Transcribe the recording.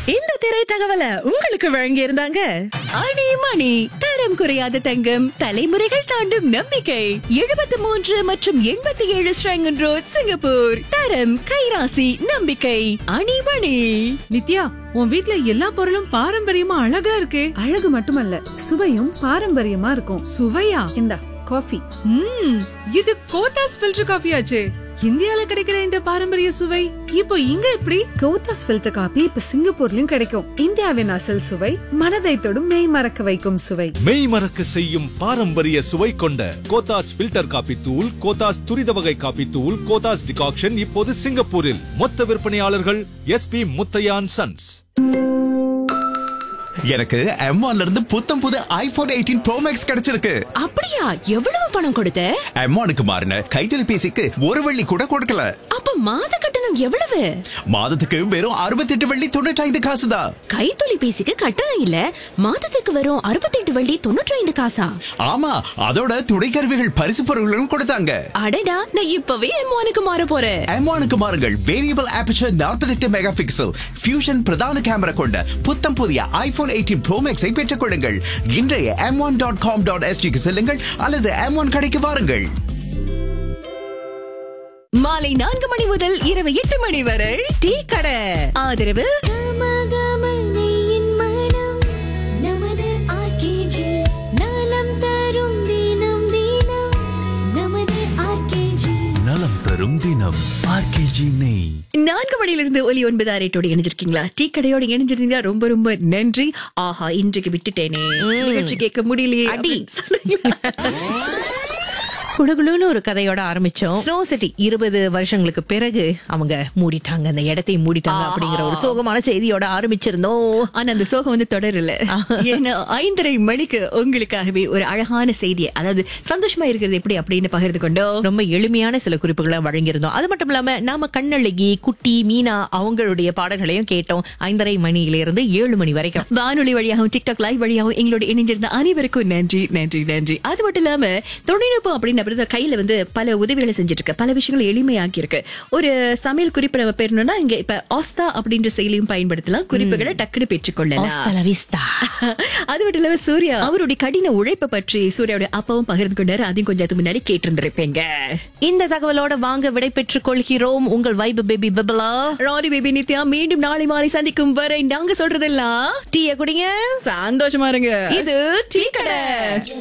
இந்த திரை தகவலை உங்களுக்கு வழங்கி இருந்தாங்க அணி மணி தரம் குறையாத தங்கம் தலைமுறைகள் தாண்டும் நம்பிக்கை எழுபத்தி மூன்று மற்றும் எண்பத்தி ஏழு ஸ்ரங்கன் ரோட் சிங்கப்பூர் தரம் கைராசி நம்பிக்கை அணிமணி நித்யா உன் வீட்ல எல்லா பொருளும் பாரம்பரியமா அழகா இருக்கே அழகு மட்டுமல்ல சுவையும் பாரம்பரியமா இருக்கும் சுவையா இந்தா காஃபி ம் இது கோத்தாஸ் ஃபில்டர் காஃபி ஆச்சே இந்தியால கிடைக்கிற இந்த பாரம்பரிய சுவை இப்போ இங்க எப்படி கோத்தாஸ் ஃபில்டர் காபி இப்ப சிங்கப்பூர்லயும் கிடைக்கும் இந்தியாவின் அசல் சுவை மனதை தொடும் மெய் மறக்க வைக்கும் சுவை மெய் மறக்க செய்யும் பாரம்பரிய சுவை கொண்ட கோத்தாஸ் ஃபில்டர் காபி தூள் கோத்தாஸ் துரித வகை காபி தூள் கோத்தாஸ் டிகாக்ஷன் இப்போது சிங்கப்பூரில் மொத்த விற்பனையாளர்கள் எஸ்பி முத்தையான் சன்ஸ் எனக்கு M1 ல இருந்து புத்தம் புது ஐபோன் எயிட்டீன் ப்ரோ மேக்ஸ் கிடைச்சிருக்கு அப்படியா எவ்வளவு பணம் கொடுத்த M1க்கு மாறின கைத்தொலைபேசிக்கு ஒரு வெள்ளி கூட கொடுக்கல அப்ப மாத கட்டணம் எவ்வளவு மாதத்துக்கு வெறும் அறுபத்தெட்டு வெள்ளி தொண்ணூற்றி ஐந்து காசு தான் கைத்தொலைபேசிக்கு கட்டணம் இல்ல மாதத்துக்கு வரும் அறுபத்தெட்டு வள்ளி தொண்ணூற்றி ஐந்து காசா ஆமா அதோட துணைக்கருவிகள் பரிசு பொருட்களும் கொடுத்தாங்க அடடா நான் இப்பவே எம்மானுக்கு மாற போறேன் M1க்கு மாறுங்கள் variable aperture 48 mega pixel fusion பிரதான கேமரா கொண்ட புத்தம் புதிய ஐபோன் எயிட்டீன் ப்ரோ மேக்ஸை பெற்றுக் கொள்ளுங்கள் இன்றைய M one dot com dot எஸ்டிக்கு செல்லுங்கள் அல்லது எம் ஒன் கடைக்கு வாருங்கள் மாலை நான்கு மணி முதல் இரவு எட்டு மணி வரை டீ கடை ஆதரவு கமகமனையின் மனம் நமது RKG. நலம் தரும் தினம் தினம் நமது RKG. நலம் தரும் தினம் ஆர்கேஜி நெய் நான்கு மணியிலிருந்து ஒலி ஒன்பது ஆரைட்டோட இணைஞ்சிருக்கீங்களா டீ கடையோட இணைஞ்சிருந்தீங்க ரொம்ப ரொம்ப நன்றி ஆஹா இன்றைக்கு விட்டுட்டேனே நிகழ்ச்சி கேட்க முடியலையே அடி. அப்படின்னு சொன்னீங்களா? குழுகுழுன்னு ஒரு கதையோட ஆரம்பிச்சோம் ஸ்னோ சிட்டி இருபது வருஷங்களுக்கு பிறகு அவங்க மூடிட்டாங்க அந்த இடத்தையும் மூடிட்டாங்க அப்படிங்கிற ஒரு சோகமான செய்தியோட ஆரம்பிச்சிருந்தோம் ஆனா அந்த சோகம் வந்து தொடரல ஏன்னா ஐந்தரை மணிக்கு உங்களுக்காகவே ஒரு அழகான செய்தியை அதாவது சந்தோஷமா இருக்கிறது எப்படி அப்படின்னு பகிர்ந்து கொண்டோம் ரொம்ப எளிமையான சில குறிப்புகளை வழங்கியிருந்தோம் அது மட்டும் இல்லாம நாம கண்ணழகி குட்டி மீனா அவங்களுடைய பாடல்களையும் கேட்டோம் ஐந்தரை மணியிலிருந்து ஏழு மணி வரைக்கும் வானொலி வழியாகவும் டிக்டாக் லைவ் வழியாகவும் எங்களோட இணைஞ்சிருந்த அனைவருக்கும் நன்றி நன்றி நன்றி அது மட்டும் இல்லாம தொழில்நுட்பம் அப்படின்னு அப்படி கையில வந்து பல உதவிகளை செஞ்சுட்டு இருக்கு பல விஷயங்களை எளிமையாக்கி இருக்கு ஒரு சமையல் குறிப்பு நம்ம பெறணும்னா இங்க இப்ப ஆஸ்தா அப்படின்ற செயலியும் பயன்படுத்தலாம் குறிப்புகளை டக்குனு பெற்றுக்கொள்ளலாம் Hasta la vista. அது மட்டும் இல்லாம சூர்யா அவருடைய கடின உழைப்பை பற்றி சூர்யாவுடைய அப்பாவும் பகிர்ந்து கொண்டாரு அதையும் கொஞ்சம் அதுக்கு முன்னாடி கேட்டிருந்திருப்பீங்க இந்த தகவலோட வாங்க விடை பெற்றுக் கொள்கிறோம் உங்கள் வைபு பேபி பெபலா ராணி பேபி நித்யா மீண்டும் நாளை மாலை சந்திக்கும் வரை நாங்க சொல்றதெல்லாம் டீய குடிங்க சந்தோஷமா இருங்க இது டீ கடை